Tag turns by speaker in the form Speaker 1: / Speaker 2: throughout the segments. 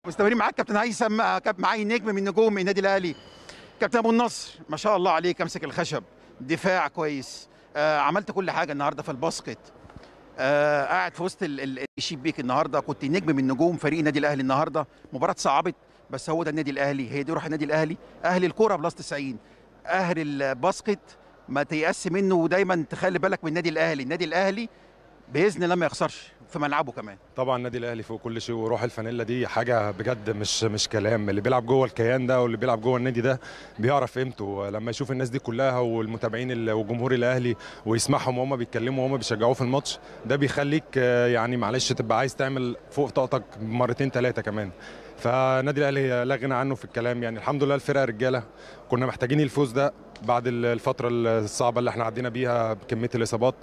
Speaker 1: مستمرين معاك كابتن هيثم آه، كاب معاي نجم من نجوم النادي الاهلي كابتن ابو النصر ما شاء الله عليك امسك الخشب دفاع كويس آه عملت كل حاجه النهارده في الباسكت آه قاعد في وسط ال- ال- الشبيك النهارده كنت نجم من نجوم فريق النادي الاهلي النهارده مباراه صعبت بس هو ده النادي الاهلي هي دي روح النادي الاهلي اهلي الكوره بلس 90 اهل الباسكت ما تيأس منه ودايما تخلي بالك من النادي الاهلي النادي الاهلي باذن الله ما يخسرش في ملعبه كمان
Speaker 2: طبعا النادي الاهلي فوق كل شيء وروح الفانيلا دي حاجه بجد مش مش كلام اللي بيلعب جوه الكيان ده واللي بيلعب جوه النادي ده بيعرف قيمته لما يشوف الناس دي كلها والمتابعين ال- وجمهور الاهلي ويسمعهم وهم بيتكلموا وهم بيشجعوه في الماتش ده بيخليك آه، يعني معلش تبقى عايز تعمل فوق طاقتك مرتين ثلاثه كمان فالنادي الاهلي لا غنى عنه في الكلام يعني الحمد لله الفرقه رجاله كنا محتاجين الفوز ده بعد ال- الفتره الصعبه اللي احنا عدينا بيها بكميه الاصابات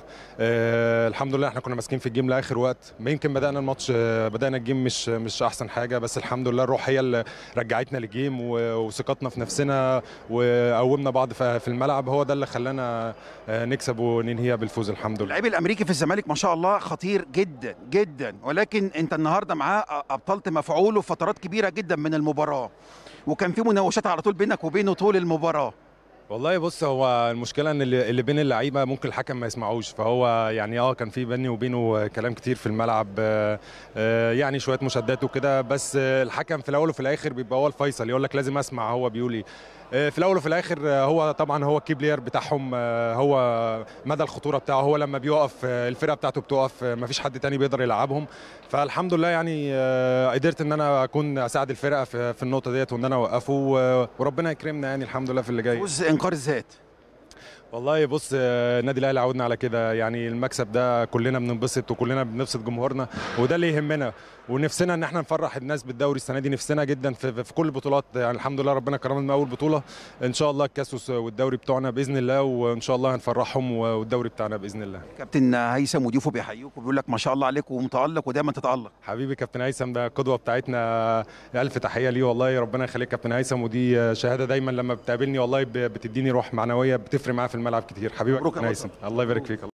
Speaker 2: آه الحمد لله احنا كنا ماسكين في الجيم لاخر وقت ما يمكن بدانا الماتش آه بدانا الجيم مش مش احسن حاجه بس الحمد لله الروح هي اللي رجعتنا للجيم و- وثقتنا في نفسنا وقومنا بعض ف- في الملعب هو ده اللي خلانا آه نكسب وننهيها بالفوز الحمد لله
Speaker 1: اللعيب الامريكي في الزمالك ما شاء الله خطير جدا جدا ولكن انت النهارده معاه ابطلت مفعوله في فترات كبيره جدا من المباراه وكان في مناوشات على طول بينك وبينه طول المباراه
Speaker 2: والله بص هو المشكله ان اللي اللي بين اللعيبه ممكن الحكم ما يسمعوش فهو يعني اه كان في بيني وبينه كلام كتير في الملعب آه، آه، يعني شويه مشادات وكده بس آه، الحكم في الاول وفي الاخر بيبقى هو الفيصل يقول لك لازم اسمع هو بيقول ايه آه، في الاول وفي الاخر آه، هو طبعا هو الكي بلاير بتاعهم آه، هو مدى الخطوره بتاعه هو لما بيقف آه، الفرقه بتاعته بتقف آه، مفيش حد تاني بيقدر يلعبهم فالحمد لله يعني آه، قدرت ان انا اكون اساعد الفرقه في في النقطه ديت وان انا اوقفه و- وربنا يكرمنا يعني الحمد لله في اللي جاي
Speaker 1: فوز انقاذ الذات
Speaker 2: والله بص آه، النادي الاهلي عودنا على كده يعني المكسب ده كلنا بننبسط وكلنا بنبسط جمهورنا وده اللي يهمنا ونفسنا ان احنا نفرح الناس بالدوري السنه دي نفسنا جدا في, في كل البطولات يعني الحمد لله ربنا كرمنا من اول بطوله ان شاء الله الكاس والس- والدوري بتوعنا باذن الله وان شاء الله هنفرحهم والدوري بتاعنا باذن الله
Speaker 1: كابتن هيثم وضيوفه بيحيوك وبيقول لك ما شاء الله عليك ومتالق ودايما تتالق
Speaker 2: حبيبي كابتن هيثم ده القدوه بتاعتنا الف تحيه ليه والله ربنا يخليك كابتن هيثم ودي شهاده دايما لما بتقابلني والله ب- بتديني روح معنويه بتفرق معايا في الملعب كتير حبيبي
Speaker 1: مبروك يا
Speaker 2: كابتن
Speaker 1: بطل.
Speaker 2: هيثم الله يبارك فيك